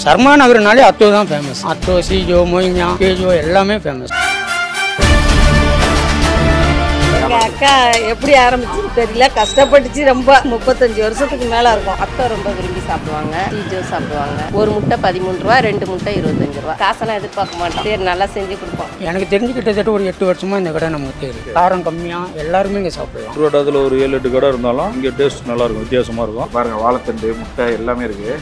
சர்மா நகர்னாலே அத்தோ தான் ஃபேமஸ் அத்தோ சீஜோ மொய்ஞா பேஜோ எல்லாமே ஃபேமஸ் எங்க அக்கா எப்படி ஆரம்பிச்சுன்னு தெரியல கஷ்டப்பட்டுச்சு ரொம்ப முப்பத்தஞ்சு வருஷத்துக்கு மேல இருக்கும் அத்தை ரொம்ப விரும்பி சாப்பிடுவாங்க டீஜோ சாப்பிடுவாங்க ஒரு முட்டை பதிமூணு ரூபா ரெண்டு முட்டை இருபத்தஞ்சு ரூபா காசெல்லாம் எதிர்பார்க்க மாட்டோம் சரி நல்லா செஞ்சு கொடுப்போம் எனக்கு தெரிஞ்சு கிட்டத்தட்ட ஒரு எட்டு வருஷமா இந்த கடை நமக்கு இருக்கு காரம் கம்மியாக எல்லாருமே இங்கே சாப்பிடலாம் திருவட்டாத்தில் ஒரு ஏழு எட்டு கடை இருந்தாலும் இங்கே டேஸ்ட் நல்லா இருக்கும் வித்தியாசமா இருக்கும் பாருங்க வாழைத்தண்டு முட்டை எல்லாமே இருக்கு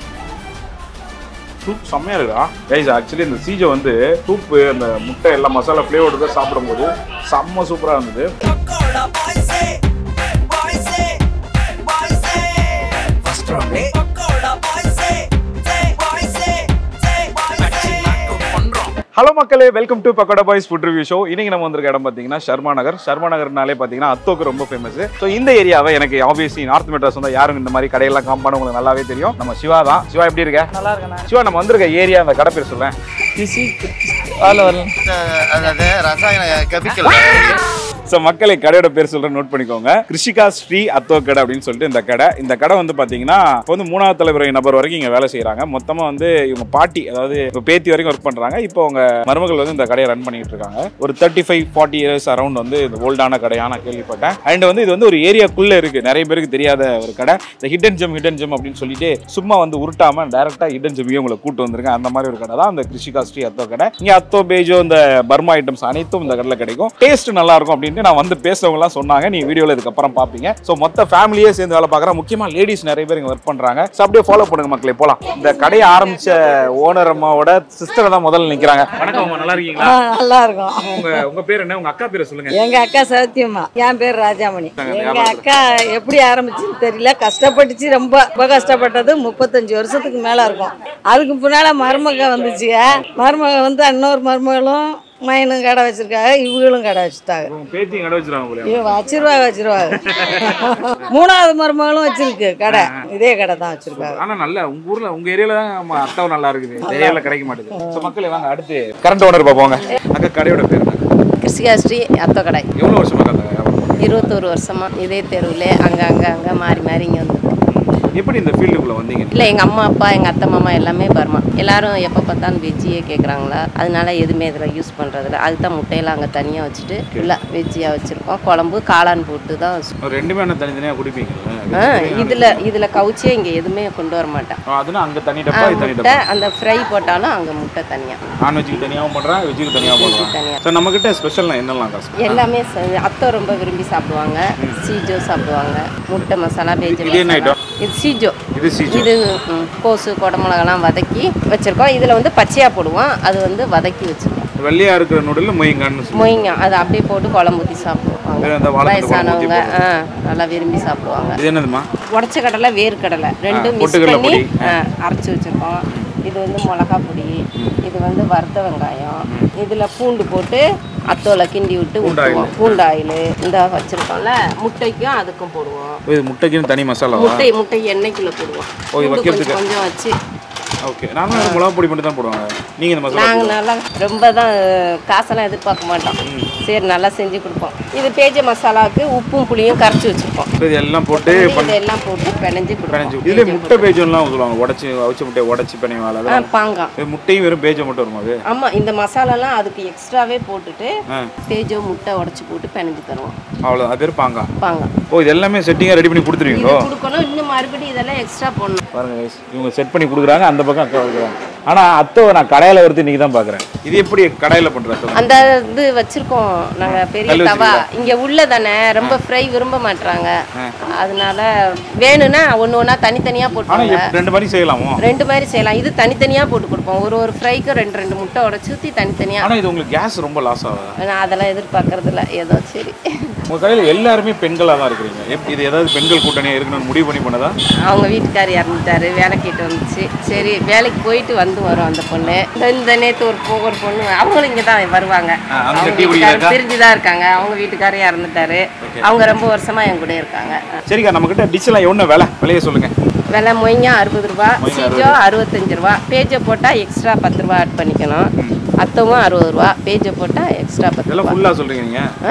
சூப் செம்மையா இருக்கா கைஸ் ஆக்சுவலி இந்த சீஜை வந்து சூப் அந்த முட்டை எல்லா மசாலா ஃப்ளேவரோட சாப்பிடும்போது செம்ம சூப்பரா இருந்தது பக்கோடா பாய்ஸே பாய்ஸே பாய்ஸே ஃபர்ஸ்ட் ரவுண்டே பக்கோடா பாய்ஸே ஜே பாய்ஸே ஜே பாய்ஸே பண்றோம் ஹலோ மக்களே welcome to Pakoda boys food review show இன்னைக்கு நம்ம வந்திருக்க இடம் பார்த்தீங்கன்னா ஷர்மா நகர் ஷர்மா நகர்னாலே பார்த்தீங்கன்னா அத்தோக்கு ரொம்ப ஃபேமஸ் ஸோ இந்த ஏரியாவை எனக்கு ஆப்வியஸ்லி நார்த் மெட்ராஸ் வந்து யாரும் இந்த மாதிரி கடையெல்லாம் காம்பான உங்களுக்கு நல்லாவே தெரியும் நம்ம சிவா தான் சிவா எப்படி இருக்க நல்லா இருக்கேன் சிவா நம்ம வந்திருக்க ஏரியா அந்த கடை பேர் சொல்லேன் அதாவது ரசாயன கெமிக்கல் ஸோ மக்களை கடையோட பேர் சொல்றேன் நோட் பண்ணிக்கோங்க கிருஷிகா ஸ்ரீ அத்தோ கடை அப்படின்னு சொல்லிட்டு இந்த கடை இந்த கடை வந்து பாத்தீங்கன்னா இப்போ வந்து மூணாவது தலைமுறை நபர் வரைக்கும் இங்க வேலை செய்றாங்க மொத்தமா வந்து இவங்க பாட்டி அதாவது இப்போ பேத்தி வரைக்கும் ஒர்க் பண்றாங்க இப்போ அவங்க மருமகள் வந்து இந்த கடையை ரன் பண்ணிட்டு இருக்காங்க ஒரு thirty five forty years around வந்து இந்த ஓல்டான கடையா நான் கேள்விப்பட்டேன் அண்ட் வந்து இது வந்து ஒரு ஏரியாக்குள்ள இருக்கு நிறைய பேருக்கு தெரியாத ஒரு கடை இந்த ஹிடன் ஜெம் ஹிடன் ஜெம் அப்படின்னு சொல்லிட்டு சும்மா வந்து உருட்டாம டேரக்டா ஹிடன் ஜெம்மியே உங்களை கூட்டு வந்திருக்கேன் அந்த மாதிரி ஒரு கடை தான் இந்த கிருஷிகா ஸ்ரீ அத்தோ கடை இங்க அத்தோ பேஜோ இந்த பர்மா ஐட்டம்ஸ் அனைத்தும் இந்த கடையில் கிடைக்கும் டேஸ்ட் நல்லா இருக்கும் அப்படின்ட்டு நான் வந்து பேசுறவங்கலாம் சொன்னாங்க நீ வீடியோல இதுக்கப்புறம் பார்ப்பீங்க ஸோ மொத்த ஃபேமிலியே சேர்ந்து வேலை பார்க்குறேன் முக்கியமா லேடிஸ் நிறைய பேர் இங்க ஒர்க் பண்றாங்க ஸோ அப்படியே ஃபாலோ பண்ணுங்க மக்களே போலாம் இந்த கடையை ஆரம்பிச்ச ஓனர் அம்மாவோட சிஸ்டர் தான் முதல்ல நிக்கிறாங்க வணக்கம் அம்மா நல்லா இருக்கீங்களா நல்லா இருக்கும் அம்மா, உங்க உங்க பேர் என்ன உங்க அக்கா பேரை சொல்லுங்க எங்க அக்கா சத்தியம்மா என் பேர் ராஜாமணி எங்க அக்கா எப்படி ஆரம்பிச்சுன்னு தெரியல கஷ்டப்பட்டுச்சு ரொம்ப ரொம்ப கஷ்டப்பட்டது முப்பத்தஞ்சு வருஷத்துக்கு மேல இருக்கும் அதுக்கு பின்னால மருமக வந்துச்சுங்க மருமக வந்து இன்னொரு மருமகளும் மயனும் கடை வச்சிருக்காங்க இவங்களும் கடை வச்சுட்டாங்க உங்க பேத்தி கடை வச்சிருக்காங்க போல இவ வச்சிருவாங்க வச்சிருவாங்க மூணாவது மருமகளும் வச்சிருக்கு கடை இதே கடை தான் வச்சிருக்காங்க ஆனா நல்ல உங்க ஊர்ல உங்க ஏரியால தான் நம்ம அத்தாவும் நல்லா இருக்குது ஏரியால கிடைக்க மாட்டேங்குது ஸோ மக்களே வாங்க அடுத்து கரண்ட் ஓனர் பார்ப்போங்க அக்கா கடையோட பேர் என்ன கிருஷ்ணா ஸ்ரீ அத்தை கடை எவ்வளவு வருஷமா அக்கா அந்த வியாபாரம் பண்றீங்க? இருபத்தோரு வருஷமா இதே தெருவில் அங்கே அங்கே அங்கே மாறி மாறி இங்கே வந்து எப்படி இந்த ஃபீல்டுக்குள்ள வந்தீங்க இல்லை எங்கள் அம்மா அப்பா எங்கள் அத்தை மாமா எல்லாமே பர்மா எல்லாரும் எப்போ பார்த்தாலும் வெஜ்ஜியே கேட்குறாங்களா அதனால எதுவுமே இதில் யூஸ் பண்ணுறதில்ல அதுக்கு தான் முட்டையெல்லாம் அங்கே தனியாக வச்சுட்டு இல்லை வெஜ்ஜியாக வச்சுருக்கோம் குழம்பு காளான் போட்டு தான் வச்சு- ஒரு ரெண்டுமே என்ன தனித்தனியா குடிப்பீங்க ஆ இதில் இதில் கவுச்சியே இங்கே எதுவுமே கொண்டு வர மாட்டேன் அதுனா அங்க தனி ஆ, டப்பா இது தனி முட்டை டப்பா அந்த ஃப்ரை போட்டாலும் அங்கே முட்டை தனியாக நான்வெஜ்ஜுக்கு தனியாகவும் பண்றேன் வெஜ்ஜுக்கு தனியாகவும் வெஜ்ஜுக்கு பண்றேன் தனியா. சார் நம்ம கிட்ட ஸ்பெஷல்னா என்னெல்லாம் காசு எல்லாமே ச- அத்தை ரொம்ப விரும்பி சாப்பிடுவாங்க சீஜோ சாப்பிடுவாங்க முட்டை மசாலா பேஜ் இது என்ன item? இது சீஜோ இது சீஜோ இது ம், கோசு குடமிளகாலாம் வதக்கி வச்சிருக்கோம் இதில் வந்து பச்சையாக போடுவோம் அது வந்து வதக்கி வச்சிருக்கோம் வெள்ளையா இருக்கிற நூடுல மொய்ங்கான்னு சொல்லுவாங்க மொய்ங்க அதை அப்படியே போட்டு குழம்பு ஊற்றி சாப்பிடுவாங்க வேற அந்த வாழைத்தண்டு குழம்பு ஊத்தி வயசானவங்க ஆ நல்லா விரும்பி சாப்பிடுவாங்க இது என்னதுமா உடச்ச கடலை வேர்க்கடலை ரெண்டும் மிக்ஸ் பொட்டுக்கடலை பண்ணி பொடி. ஆ, அரைச்சி வச்சிருக்கோம் இது வந்து மிளகா பொடி இது வந்து வறுத்த வெங்காயம் இதில் பூண்டு போட்டு அத்தோலை கிண்டி விட்டு பூண்டு oil. ஊற்றுவோம் பூண்டு ஆயில் இந்த வச்சுருக்கோம்ல முட்டைக்கும் அதுக்கும் போடுவோம் இது முட்டைக்குன்னு தனி மசாலாவா முட்டை முட்டை எண்ணெய்க்குள்ள போடுவோம் ஓ, இது பூண்டு வைக்கிறதுக்கு. கொஞ்சம் கொஞ்சம் வச்சு ஓகே நானும் மிளகா பொடி மட்டும் தான் போடுவாங்க நீங்க இந்த மசாலா நாங்கள் நல்லா ரொம்ப தான் காசெல்லாம் எதிர்பார்க்க மாட்டோம் சரி நல்லா செஞ்சு கொடுப்போம் இது பேஜ மசாலாவுக்கு உப்பும் புளியும் கரைச்சி வச்சுருப்போம் போடுவாங்க. இது எல்லாம் போட்டு பண்ணி இதெல்லாம் போட்டு பிணைஞ்சு பிணைஞ்சு கொடுப்போம் இதுல முட்டை பேஜம்லாம் சொல்லுவாங்க உடச்சி அவிச்ச முட்டையை உடச்சி பிணைவாள் ஆ அதெல்லாம் பாங்காம் இது முட்டையும் வெறும் பேஜம் மட்டும் வருமா அது ஆமாம் இந்த மசாலாலாம் அதுக்கு எக்ஸ்ட்ராவே போட்டுட்டு ஆ பேஜோ முட்டை உடச்சி போட்டு பிணைஞ்சு தருவோம் அவ்வளோ அது பேர் பாங்கா பாங்காம் ஓ இது எல்லாமே செட்டிங்காக ரெடி பண்ணி இது கொடுத்துருவீங்களோ கொடுக்கணும் இன்னும் மறுபடியும் இதெல்லாம் எக்ஸ்ட்ரா போடணும் பாருங்க guys, இவங்க செட் பண்ணி கொடுக்குறாங்க அந்த பக்கம் அக்கா வைக்கிறாங்க ஆனா அத்தை நான் கடையில வருது இன்னைக்கு தான் பாக்குறேன் இது எப்படி கடையில பண்றது அந்த இது வச்சிருக்கோம் நாங்க பெரிய கல்லு தவா இங்க உள்ள தானே ரொம்ப ஃப்ரை விரும்ப மாட்றாங்க அதனால வேணும்னா ஒண்ணு ஒண்ணா தனித்தனியா ஆனா போட்டுருவாங்க எப்~ ரெண்டு மாதிரி செய்யலாமோ ரெண்டு மாதிரி செய்யலாம் இது தனித்தனியா போட்டு கொடுப்போம் ஒரு ஒரு ஃப்ரைக்கு ரெண்டு ரெண்டு முட்டை உடச்சி ஊற்றி தனித்தனியா ஆனா இது உங்களுக்கு கேஸ் ரொம்ப லாஸ் ஆகுது நான் அதெல்லாம் எதிர்பார்க்கறது இல்ல ஏதோ சரி உங்க கடையில எல்லாருமே பெண்களா தான் இருக்கிறீங்க எப்~ இது ஏதாவது பெண்கள் கூட்டணியா இருக்கணும்னு முடிவு பண்ணி பண்ணதா அவங்க வீட்டுக்கார் இறந்துட்டாரு வேலை கேட்டு வந்துச்சு சரி வேலைக்கு போயிட்டு வந்து வரும் அந்த பொண்ணு இந்த- இந்த நேற்று ஒரு பொ- ஒரு பொண்ணு அவங்களும் இங்கே தான் வருவாங்க ஆ, அவங்க அவங்க டீ குடிக்கிறதுக்கா? வீட்டுக்காரர் தெரிஞ்சு தான் இருக்காங்க அவங்க வீட்டுக்காரே இறந்துட்டாரு அவங்க ரொம்ப வருஷமா என் கூட இருக்காங்க சரிக்கா நம்ம கிட்ட டிஷ் எல்லாம் என்ன விலை விலையை சொல்லுங்க விலை மொய்யா அறுபது ரூபா மொய்யா சீஜோ அறுபத்தஞ்சு ரூபா பேஜை போட்டால் எக்ஸ்ட்ரா பத்து ரூபா ஆட் பண்ணிக்கணும் அத்தவும் அறுபது ரூபா பேஜை போட்டால் எக்ஸ்ட்ரா பத்து இதெல்லாம் ரூபா ஃபுல்லா சொல்றீங்க நீங்க ஆ?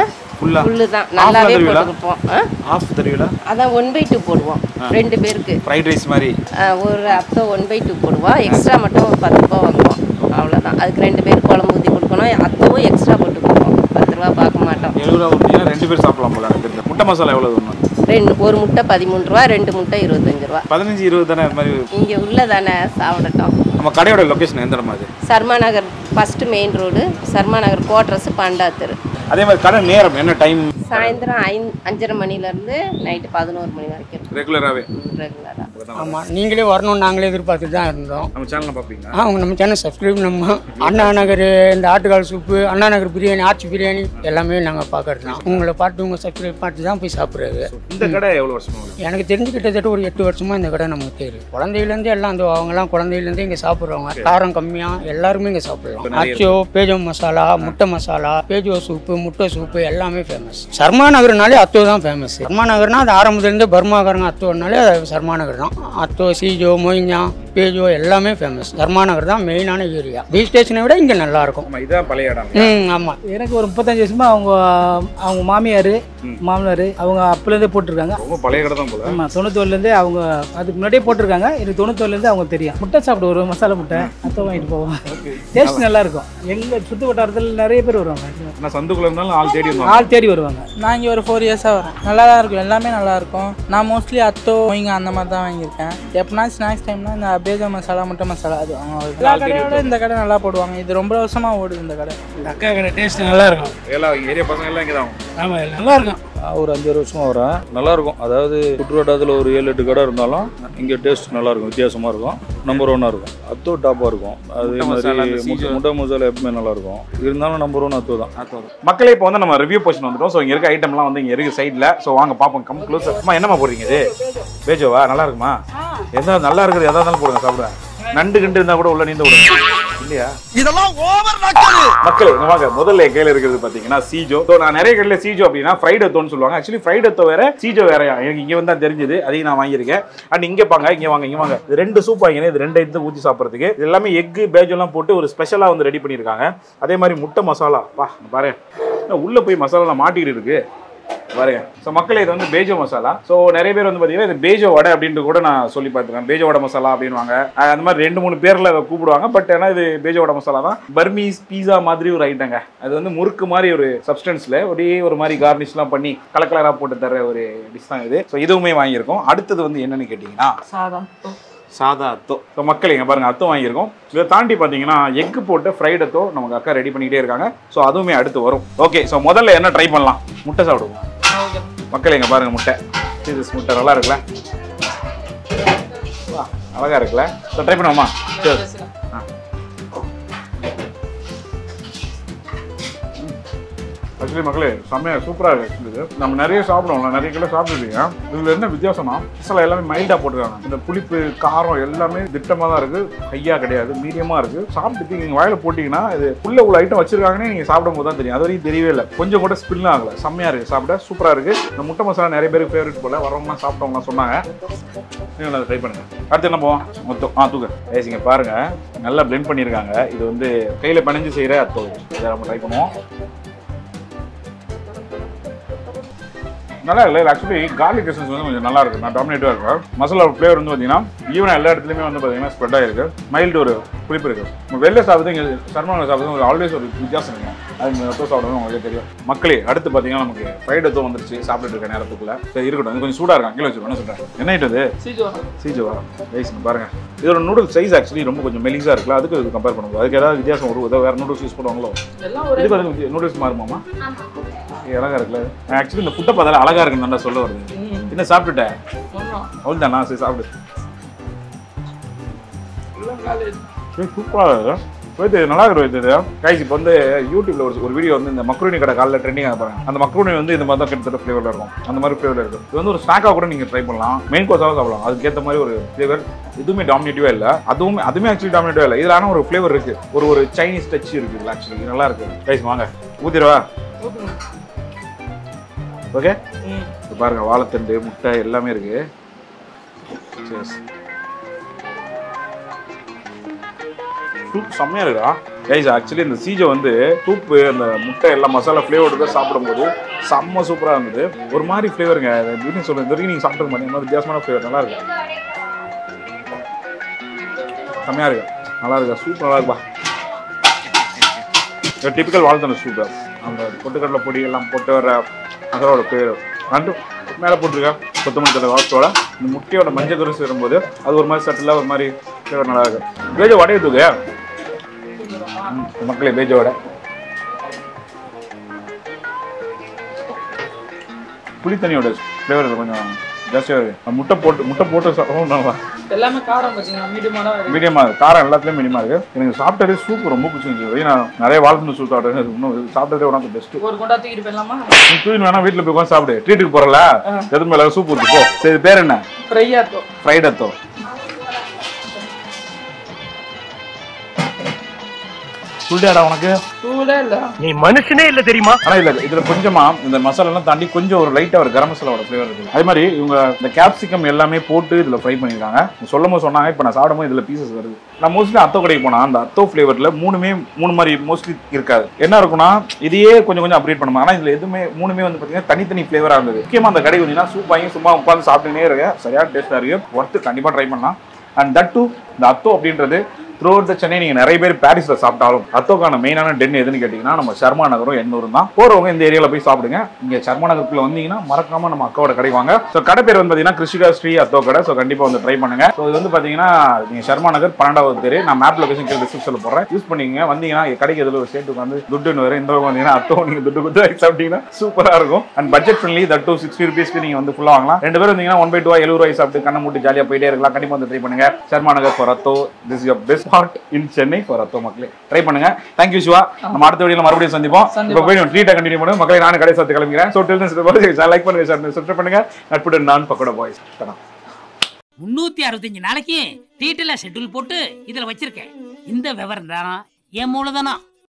ஃபுல்லா ஃபுல்லு தான் Half நல்லாவே ல தருவீங்களா? போட்டுருப்போம் ஆ? ஆஃப் தருவீங்களா அதான் ஒன் பை டூ போடுவோம் ரெண்டு பேருக்கு ஃப்ரைட் ரைஸ் மாதிரி ஆ, ஒரு அத்தை ஒன் பை டூ போடுவோம் எக்ஸ்ட்ரா மட்டும் ஒரு பத்து ரூபா வாங்குவோம் அவ்வளோதான் அதுக்கு ரெண்டு பேர் குழம்பு ஊற்றி கொடுக்கணும் அத்தவும் எக்ஸ்ட்ரா போட்டு கொடுப்போம் பத்து ரூபா பார்க்க மாட்டோம் எழுபது ரூபா கொடுத்தீங்கன்னா ரெண்டு பேர் சாப்பிடலாம் போல எனக்கு தெரிஞ்சு முட்டை மசாலா எவ்வளோ ஒன்று ரெண்டு ஒரு முட்டை பதிமூணு ரூபா ரெண்டு முட்டை இருபத்தஞ்சு ரூபா பதினஞ்சு இருபது தானே அது மாதிரி இங்கே உள்ள தானே சாப்பிடட்டும் நம்ம கடையோட லொகேஷன் எந்த இடமா அது Sharma Nagar first main road Sharma Nagar quarters பண்டா தெரு அதே மாதிரி கடை நேரம் என்ன டைம் சாயந்தரம் ஐந்து அஞ்சரை மணிலேருந்து நைட்டு பதினோரு மணி வரைக்கும் இருக்கும் ரெகுலராகவே ரெகுலராக ஆமாம் நீங்களே வரணும் நாங்களே எதிர்பார்த்துட்டு தான் இருந்தோம் நம்ம சேனலில் பார்ப்பீங்க ஆ அவங்க நம்ம சேனல் சப்ஸ்கிரைப் நம்ம அண்ணா நகர் இந்த ஆட்டுக்கால் சூப்பு அண்ணா நகர் பிரியாணி ஆச்சி பிரியாணி எல்லாமே நாங்கள் பார்க்கறது தான் உங்களை பார்த்து உங்கள் சப்ஸ்கிரைப் பார்த்து தான் போய் சாப்பிட்றது இந்த கடை எவ்வளோ வருஷமா இருக்கு எனக்கு தெரிஞ்சு கிட்டத்தட்ட ஒரு எட்டு வருஷமாக இந்த கடை நமக்கு தெரியும் குழந்தையிலேருந்து எல்லாம் அந்த அவங்கெல்லாம் குழந்தையிலேருந்து இங்கே சாப்பிட்றவங்க காரம் கம்மியாக எல்லாருமே இங்கே சாப்பிடலாம் அச்சோ பேஜோ மசாலா முட்டை மசாலா பேஜோ சூப்பு முட்டை சூப்பு எல்லாமே ஃபேமஸ் சர்மா நகர்னாலே அத்தோ தான் ஃபேமஸ் சர்மா நகர்னா அது ஆரம்பத்துலேருந்து பர்மாக்காரங்க அத்தோனாலே அது சர்மா நகர் தான் அத்தோ சீஜோ மொய்ஞ்சா பேஜோ எல்லாமே ஃபேமஸ் சர்மா நகர் தான் மெயினான ஏரியா பீச் ஸ்டேஷனை விட இங்கே நல்லாயிருக்கும் ஆமாம் இதான் பழைய இடம் ம் ஆமாம் எனக்கு ஒரு முப்பத்தஞ்சு வருஷமா அவங்க அவங்க மாமியார் மாமனார் அவங்க அப்போலேருந்தே போட்டிருக்காங்க ரொம்ப பழைய கடை தான் போல ஆமாம் தொண்ணூத்தொழுலேருந்தே அவங்க அதுக்கு முன்னாடியே போட்டிருக்காங்க எனக்கு தொண்ணூத்தொழுலேருந்து அவங்க தெரியும் முட்டை சாப்பிட ஒரு மசாலா முட்டை அத்தை வாங்கிட்டு போவோம் டேஸ்ட் நல்லா இருக்கும் எங்கள் சுற்று வட்டாரத்தில் நிறைய பேர் வருவாங்க நான் சந்துக்குள்ள இருந்தாலும் ஆள் தேடி வந்தாங்க ஆள் தேடி வருவாங்க நான் இங்கே ஒரு ஃபோர் இயர்ஸாக வரேன் நல்லா தான் இருக்கும் எல்லாமே நல்லா இருக்கும் நான் மோஸ்ட்லி அத்தோ இங்கே அந்த மாதிரி தான் வாங்கியிருக்கேன் எப்பனா ஸ்நாக்ஸ் டைம்னா இந்த பேஜா மசாலா முட்டை மசாலா அது வாங்குவோம். எல்லா கடையோட இந்த கடை நல்லா போடுவாங்க இது ரொம்ப வருஷமாக ஓடுது இந்த கடை இந்த அக்கா கடை டேஸ்ட் நல்லா இருக்கும் எல்லா ஏரியா பசங்க எல்லாம் இங்கே தான் ஆமாம் நல்லா இருக்கும் நான் ஒரு அஞ்சாறு வருஷமாக வரேன் நல்லா இருக்கும் அதாவது சுற்றுவட்டாரத்தில் ஒரு ஏழு எட்டு கடை இருந்தாலும் இங்கே டேஸ்ட் நல்லா இருக்கும் வித்தியாசமாக இருக்கும் நம்பர் ஒன்னாக இருக்கும் அத்தோ டாப்பாக இருக்கும் அதே முட்டை மசாலா, மாதிரி அந்த முட்டை சீஜோ. முட்டை மசாலா எப்பவுமே நல்லா இருக்கும் இருந்தாலும் நம்பர் ஒன் அத்தோ தான் மக்களே இப்போ வந்து நம்ம ரிவ்யூ போர்ஷன் வந்துட்டோம் ஸோ இங்கே இருக்க ஐட்டம்லாம் வந்து இங்கே இருக்கு சைடில் ஸோ வாங்க பார்ப்போம் கம் க்ளோஸ் அம்மா என்னம்மா போடுறீங்க இது பேஜோவா நல்லா இருக்குமா எதா நல்லா இருக்குது எதா இருந்தாலும் போடுங்க சாப்பிடுங்க நண்டு கிண்டு இருந்தால் கூட உள்ள நீந்த விடுங்க இல்லையா இதெல்லாம் ஓவர் நக்கல் மக்கள் இங்க வாங்க முதல்ல என் கையில இருக்கிறது பாத்தீங்கன்னா சீஜோ ஸோ நான் நிறைய கடையில் சீஜோ அப்படின்னா ஃப்ரைட் எத்தோன்னு சொல்லுவாங்க ஆக்சுவலி ஃப்ரைட் எத்தோ வேற சீஜோ வேறயா எனக்கு இங்க வந்து தான் தெரிஞ்சது அதையும் நான் வாங்கியிருக்கேன் அண்ட் இங்க பாங்க இங்க வாங்க இங்க வாங்க இது ரெண்டு சூப் வாங்கினேன் இது ரெண்டு எடுத்து ஊற்றி சாப்பிட்றதுக்கு இது எல்லாமே எக்கு பேஜோலாம் போட்டு ஒரு ஸ்பெஷலா வந்து ரெடி பண்ணியிருக்காங்க அதே மாதிரி முட்டை மசாலா பா இங்க பாரு என்ன உள்ள போய் மசாலா மாட்டிக்கிட்டு இருக்கு பாருங்க ஸோ மக்களே இது வந்து பேஜோ மசாலா ஸோ நிறைய பேர் வந்து பார்த்தீங்கன்னா இது பேஜோ வடை அப்படின்ட்டு கூட நான் சொல்லி பார்த்துருக்கேன் பேஜோ வடை மசாலா அப்படின்வாங்க அஹ் அந்த மாதிரி ரெண்டு மூணு பேரில் அதை கூப்பிடுவாங்க பட் ஏன்னா இது பேஜோ வடை மசாலா தான் பர்மீஸ் பீஸா மாதிரி ஒரு ஐட்டங்க அது வந்து முறுக்கு மாதிரி ஒரு சப்ஸ்டன்ஸில் ஒரே ஒரு மாதிரி கார்னிஷ்லாம் பண்ணி கலர் கலராக போட்டு தர ஒரு டிஷ் தான் இது ஸோ இதுவுமே வாங்கியிருக்கோம் அடுத்தது வந்து என்னன்னு கேட்டிங்கன்னா சாதம் சாதா அத்தோ ஸோ மக்கள் இங்கே பாருங்க அத்தோ வாங்கியிருக்கோம் இதை தாண்டி பார்த்தீங்கன்னா எக்கு போட்டு ஃப்ரைட் அத்தோ நமக்கு அக்கா ரெடி பண்ணிக்கிட்டே இருக்காங்க ஸோ அதுவுமே அடுத்து வரும் ஓகே ஸோ முதல்ல என்ன ட்ரை பண்ணலாம் முட்டை சாப்பிடுவோம் மக்கள் இங்கே பாருங்க முட்டை சீசஸ் முட்டை நல்லா இருக்குல்ல வா, அழகா இருக்குல்ல ஸோ ட்ரை பண்ணுவோமா சரி ஆ ஆக்சுவலி மக்களே செம்மையா சூப்பராக இருக்கு இது நம்ம நிறைய சாப்பிடுவோம்ல நிறைய கிலோ சாப்பிட்டுருக்கீங்க இதில் என்ன வித்தியாசம்னா மசாலா எல்லாமே மைல்டாக போட்டுருக்காங்க இந்த புளிப்பு காரம் எல்லாமே திட்டமாக தான் இருக்கு ஹையாக கிடையாது மீடியமாக இருக்கு சாப்பிட்டு நீங்கள் வாயில போட்டிங்கன்னா இது உள்ள உள்ள ஐட்டம் வச்சிருக்காங்கன்னு நீங்கள் சாப்பிடும் போது தான் தெரியும் அது வரைக்கும் தெரியவே இல்லை கொஞ்சம் கூட ஸ்பில் ஆகல செம்மையாக இருக்கு சாப்பிட சூப்பராக இருக்கு இந்த முட்டை மசாலா நிறைய பேருக்கு ஃபேவரட் போல வரவங்கலாம் சாப்பிட்டவங்கலாம் சொன்னாங்க நீங்களும் அதை ட்ரை பண்ணுங்க அடுத்து என்ன போவோம் மொத்தம் ஆ தூக்க ஏசிங்க பாருங்க நல்லா blend பண்ணியிருக்காங்க இது வந்து கையில் பணிஞ்சு செய்கிற அத்தோ இதை நம்ம ட்ரை பண்ணுவோம் நல்லா இல்லை ஆக்சுவலி கார்லிக் எசன்ஸ் வந்து கொஞ்சம் நல்லா இருக்கு நான் டாமினேட்டிவாக இருக்கும் மசாலா ஃப்ளேவர் வந்து பார்த்தீங்கன்னா ஈவனாக எல்லா இடத்துலையுமே வந்து பார்த்தீங்கன்னா ஸ்ப்ரெட் ஆகிருக்கு மைல்டு ஒரு புளிப்பு இருக்கு உங்க வெளில சாப்பிட்டு இங்கே சர்மாவில் சாப்பிட்டு ஒரு ஆல்வேஸ் ஒரு வித்தியாசம் இருக்கு அது இந்த எத்தோ சாப்பிடுறது உங்களுக்கு தெரியும் மக்களே அடுத்து பார்த்தீங்கன்னா நமக்கு ஃப்ரைட் எத்தோ வந்துருச்சு சாப்பிட்டுட்டு இருக்க நேரத்துக்குள்ள சரி இருக்கட்டும் இது கொஞ்சம் சூடாக இருக்கும் கீழே வச்சுருக்கோம் என்ன சொல்கிறேன் என்ன ஐட்டம் இது சீஜோவா ரைஸ் பாருங்க இதோட நூடுல்ஸ் சைஸ் ஆக்சுவலி ரொம்ப கொஞ்சம் மெலிசா இருக்குல்ல அதுக்கு இது கம்பேர் பண்ணுவோம் அதுக்கு ஏதாவது வித்தியாசம் வரும் ஏதாவது வேற நூடுல்ஸ் யூஸ் பண்ணுவாங்களோ இதுக்கு வந்து நூடுல்ஸ் மாறுமாமா ஏய், அழகா இருக்குல்ல ஆக்சுவலி இந்த ஃபுட்டை பார்த்தால அழகா இருக்குன்னு தான் சொல்ல வருது என்ன சாப்பிட்டுட்டேன் அவ்வளோதானா சரி சாப்பிடு சூப்பராக இருக்கு போயிட்டு நல்லா இருக்கு இது கைஸ் இப்போ வந்து யூடியூப்ல ஒரு ஒரு வீடியோ வந்து இந்த மக்ரூனி கடை காலைல ட்ரெண்டிங் பாருங்க அந்த மக்ரூனி வந்து இந்த மாதிரி தான் கிட்டத்தட்ட ஃப்ளேவரில் இருக்கும் அந்த மாதிரி ஃப்ளேவர் இருக்கு இது வந்து ஒரு ஸ்நாக்காக கூட நீங்கள் ட்ரை பண்ணலாம் மெயின் கோர்ஸாக சாப்பிடலாம் அதுக்கேற்ற மாதிரி ஒரு ஃப்ளேவர் எதுவுமே டாமினேட்டிவா இல்லை அதுவும் அதுவுமே ஆக்சுவலி டாமினேட்டிவா இல்லை இதில் ஆனால் ஒரு ஃப்ளேவர் இருக்கு ஒரு ஒரு சைனீஸ் டச் இருக்கு இதில் ஆக்சுவலி நல்லா இருக்கு கைஸ் வாங்க ஊத்திடுவா ஓகே இது பாருங்க வாழைத்தண்டு முட்டை எல்லாமே இருக்கு Cheers. சூப் செம்மையா இருக்கா கைஸ் ஆக்சுவலி இந்த சீஜை வந்து சூப்பு அந்த முட்டை எல்லாம் மசாலா ஃப்ளேவர் தான் சாப்பிடும்போது செம்ம சூப்பராக இருந்தது ஒரு மாதிரி ஃப்ளேவருங்க எப்படின்னு சொல்லுங்க இது வரைக்கும் நீங்கள் சாப்பிட்டு மாட்டீங்க ஒரு வித்தியாசமான ஃப்ளேவர் நல்லா இருக்கு செம்மையாக இருக்கு நல்லா இருக்கு சூப்பர் நல்லா இருக்குப்பா டிப்பிக்கல் வாழ்த்தன சூப்பர் அந்த பொட்டுக்கடலை பொடி எல்லாம் போட்டு வர அதோட பேர் ரெண்டு மேலே போட்டிருக்கேன் கொத்தமல்லி தலை வாசத்தோட இந்த முட்டையோட மஞ்சள் கரு சேரும்போது அது ஒரு மாதிரி சட்டிலாக ஒரு மாதிரி ஃப்ளேவர் நல்லா இருக்கு பேஜ வடைய தூக்கு ம், மக்களே பேஜ வடை புளித்தண்ணியோட ஃப்ளேவர் கொஞ்சம் ஜாஸ்தியாக இருக்கு முட்டை போட்டு முட்டை போட்டு சாப்பிடவும் நல்லா எல்லாமே காரம் பார்த்தீங்கன்னா மீடியமான மீடியமாக இருக்கு காரம் எல்லாத்துலேயும் மினிமா இருக்கு எனக்கு சாப்பிட்டதே சூப்பர் ரொம்ப பிடிச்சிருந்துச்சு நான் நிறைய வாழ்த்து சூப் சாப்பிட்டேன் இது இன்னும் சாப்பிட்டதே உனக்கு பெஸ்ட் ஒரு கொண்டா தூக்கிட்டு போயிடலாமா நீ தூயின் வேணா வீட்டில் போய் உட்காந்து சாப்பிடு ட்ரீட்டுக்கு போறல எது மேல சூப் ஊத்து போ சரி இது பேர் என்ன ஃப்ரையாக இருக்கும் ஃப்ரைட் அத்தோ சொல்லியாடா உனக்கு சூடே இல்லை நீ மனுஷனே இல்ல தெரியுமா ஆனா இல்ல இதுல கொஞ்சமா இந்த மசாலா எல்லாம் தாண்டி கொஞ்சம் ஒரு லைட்டா ஒரு கரம் மசாலாவோட ஃபிளேவர் இருக்கு அதே மாதிரி இவங்க இந்த கேப்சிகம் எல்லாமே போட்டு இதுல ஃப்ரை பண்ணிருக்காங்க சொல்லும் போது சொன்னாங்க இப்ப நான் சாப்பிடும் போது இதுல பீசஸ் வருது நான் மோஸ்ட்லி அத்தோ கடைக்கு போனா அந்த அத்தோ ஃபிளேவர்ல மூணுமே மூணு மாதிரி மோஸ்ட்லி இருக்காது என்ன இருக்கும்னா இதையே கொஞ்சம் கொஞ்சம் அப்டேட் பண்ணுவாங்க ஆனா இதுல எதுவுமே மூணுமே வந்து பாத்தீங்கன்னா தனித்தனி ஃபிளேவரா இருந்தது முக்கியமா அந்த கடை வந்தீங்கன்னா சூப் வாங்கி சும்மா உட்காந்து சாப்பிட்டுனே இருக்க சரியான டேஸ்டா இருக்கு ஒர்த்து கண்டிப்பா ட்ரை பண்ணலாம் அண்ட் தட் டூ இந்த அத்தோ அப்படின்றது த்ரூ அவுட் த சென்னை நீங்க நிறைய பேர் பாரிஸ்ல சாப்பிட்டாலும் அத்தோக்கான மெயினான டென் எதுன்னு கேட்டீங்கன்னா நம்ம சர்மா நகரும் எண்ணூரும் தான் போறவங்க இந்த ஏரியால போய் சாப்பிடுங்க இங்க சர்மா நகருக்குள்ள வந்தீங்கன்னா மறக்காம நம்ம அக்காவோட கடைக்கு வாங்க ஸோ கடை பேர் வந்து பாத்தீங்கன்னா கிருஷிகா ஸ்ரீ அத்தோ கடை ஸோ கண்டிப்பா வந்து ட்ரை பண்ணுங்க ஸோ இது வந்து பாத்தீங்கன்னா நீங்க சர்மா நகர் பன்னெண்டாவது தெரு நான் மேப் லொகேஷன் கீழே டிஸ்கிரிப்ஷன்ல போடுறேன் யூஸ் பண்ணிக்கங்க வந்தீங்கன்னா இங்க கடைக்கு எதில் ஒரு சேர்த்து வந்து துட்டுன்னு வரும் இந்த பக்கம் வந்தீங்கன்னா அத்தோ நீங்க துட்டு குத்து வாங்கி சாப்பிட்டீங்கன்னா சூப்பரா இருக்கும் and budget friendly that two sixty ருபீஸ்க்கு நீங்க வந்து ஃபுல்லா வாங்கலாம் ரெண்டு பேரும் வந்தீங்கன்னா ஒன் பை டூ எழுபது ரூபாய் சாப்பிட்டு கண்ணை மூட்டி ஜாலியா போயிட்டே இருக்கலாம் கண்டிப்பா வந்து ட்ரை பண்ணுங்க சர்மா நகர் ஃபார் அத்தோ this your best spot in Chennai for அத்தோ மக்களே ட்ரை பண்ணுங்க தேங்க்யூ சிவா நம்ம அடுத்த வீடியோல மறுபடியும் சந்திப்போம் இப்போ போய் ட்ரீட்டை கண்டினியூ பண்ணுங்க மக்களை நான் கடை சாத்து கிளம்பிக்கிறேன் ஸோ டில் லைக் பண்ணுங்க சப்ஸ்கிரைப் பண்ணுங்க நட்புடன் நான் பக்கோட பாய்ஸ் தரேன் முன்னூத்தி அறுபத்தஞ்சு நாளைக்கு டீட்டெயிலாக ஷெட்யூல் போட்டு இதில் வச்சிருக்கேன் இந்த விவரம் தானா என் மூலதனம்